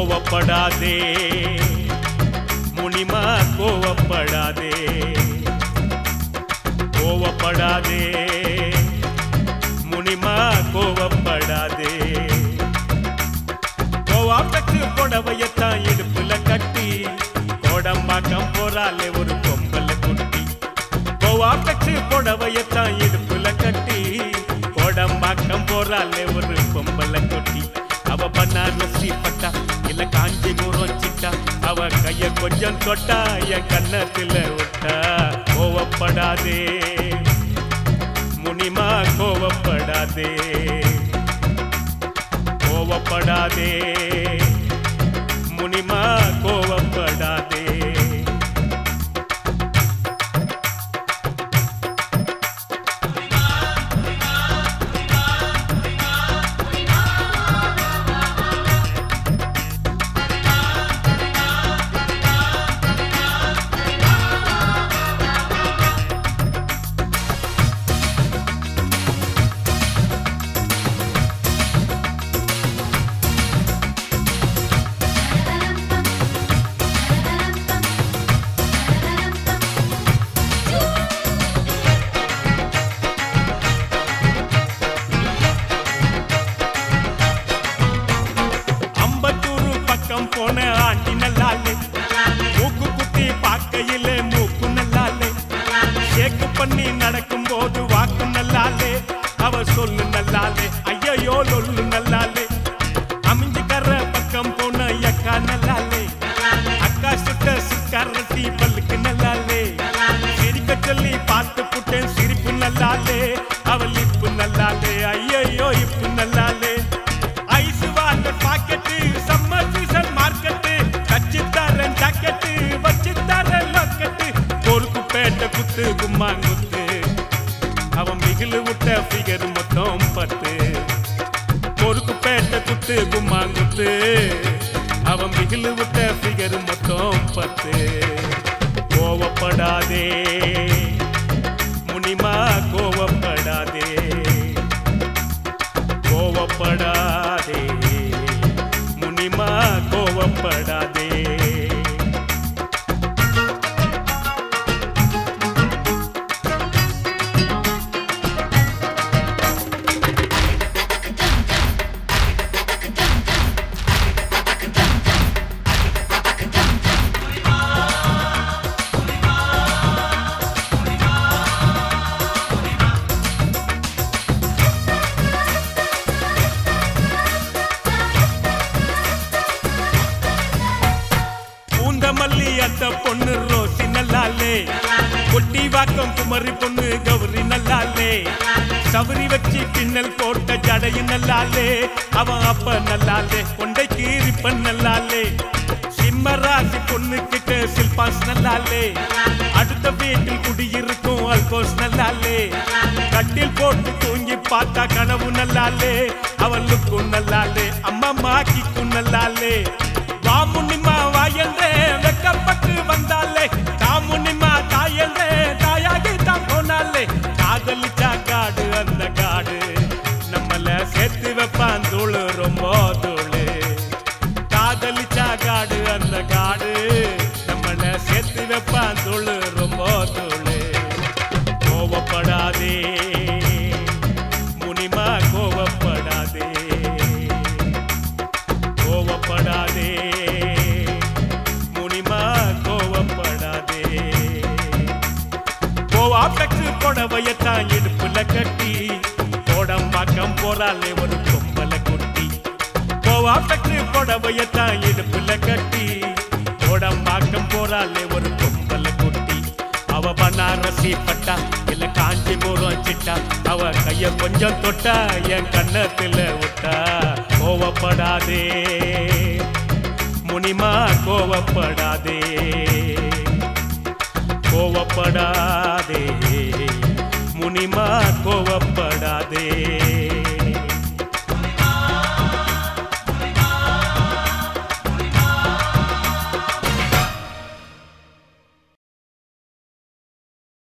கோவப்படாதே முனிமா கோவப்படாதே கோவப்படாதே முனிமா கோவப்படாதே கோவா பெற்று புடவையத்தான் இடுப்புல கட்டி கோடம்பாக்கம் போறாலே ஒரு பொம்பல குட்டி கோவா பெற்று புடவையத்தான் இடுப்புல கட்டி கோடம்பாக்கம் போறாலே ஒரு பொம்பல குட்டி அவ பன்னாரசி பட்டா இல்ல காஞ்சிபுரம் சிட்டா அவ கைய கொஞ்சம் தொட்டா என் கன்னத்துல விட்டா கோவப்படாதே முனிமா கோவப்படாதே கோவப்படாதே முனிமா கோவப்படாதே அம்பத்தூர் பக்கம் போன ஆண்டி நல்லாலே மூக்கு குத்தி பார்க்கையிலே மூக்கு நல்லாலே ஷேக்கு பண்ணி நடக்கும் போது வாக்கு நல்லாலே அவ சொல்லு நல்லாலே ஐயையோ லொல்லு நல்லாலே அமைஞ்சுக்கற பக்கம் போன அக்கா நல்லாலே அக்கா சுட்ட சுக்காரட்டி பல்லுக்கு நல்லாலே சிரிக்க சொல்லி பார்த்து புட்டேன் சிரிப்பு நல்லாலே அவள் இப்பு நல்லாலே ஐயையோ இப்பு நல்லாலே ice water packet summer season market கச்சி தரேன் ஜாக்கெட்டு வச்சு தரேன் லொக்கெட்டு பொறுப்பு பேட்ட குத்து கும்மாங்குத்து அவன் மிகிலு விட்ட ஃபிகர் மொத்தம் பத்து பொறுப்பு பேட்ட குத்து கும்மாங்குத்து அவன் மிகிலு விட்ட ஃபிகர் மொத்தம் பத்து கோவப்படாதே முனிமா கோவப்படாதே கோவப்படாதே முனிமா கோவப்படாதே பூந்தமல்லி அந்த பொண்ணு ரோசி நல்லாலே கொட்டி வாக்கம் குமரி பொண்ணு கௌரி நல்லாலே சவரி வச்சு பின்னல் போட்ட ஜடையும் நல்லாலே அவன் அப்ப நல்லாலே கொண்டை கீரிப்பன் நல்லாலே சிம்மராசி பொண்ணு கிட்ட சில்பாஸ் நல்லாலே அடுத்த வீட்டில் குடியிருக்கும் அல்கோஸ் நல்லாலே கட்டில் போட்டு தூங்கி பார்த்தா கனவு நல்லாலே அவளுக்கும் நல்லாலே அம்மா மாக்கிக்கும் நல்லாலே வா முன்னிமா வாயந்தே வெக்கப்பட்டு வந்தாலே தாமுன்னிமா தாயந்தே தாயாகி தான் போனாலே காதலிச்சா காடு அந்த காடு நம்மள சேர்த்து வைப்பான் தூளு ரொம்ப தூளு காதலிச்சா காடு அந்த காடு நம்மள சேர்த்து வைப்பான் தூளு ரொம்ப தூளு கோவப்படாதே முனிமா கோவப்படாதே கோவப்படாதே முனிமா கோவப்படாதே கோவா பெற்று புடவையத்தான் இடுப்புல கட்டி கோடம்பாக்கம் போறாலே ஒரு பொம்பல குட்டி கோவா பெற்று புடவையத்தான் இடுப்புல கட்டி கோடம்பாக்கம் போறாலே ஒரு பொம்பல குட்டி அவ பனாரசி பட்டா இல்ல காஞ்சிபுரம் சிட்டா அவ கைய கொஞ்சம் தொட்டா என் கண்ணத்துல விட்டா கோவப்படாதே முனிமா கோவப்படாதே கோவப்படாதே முனிமா கோவப்படாதே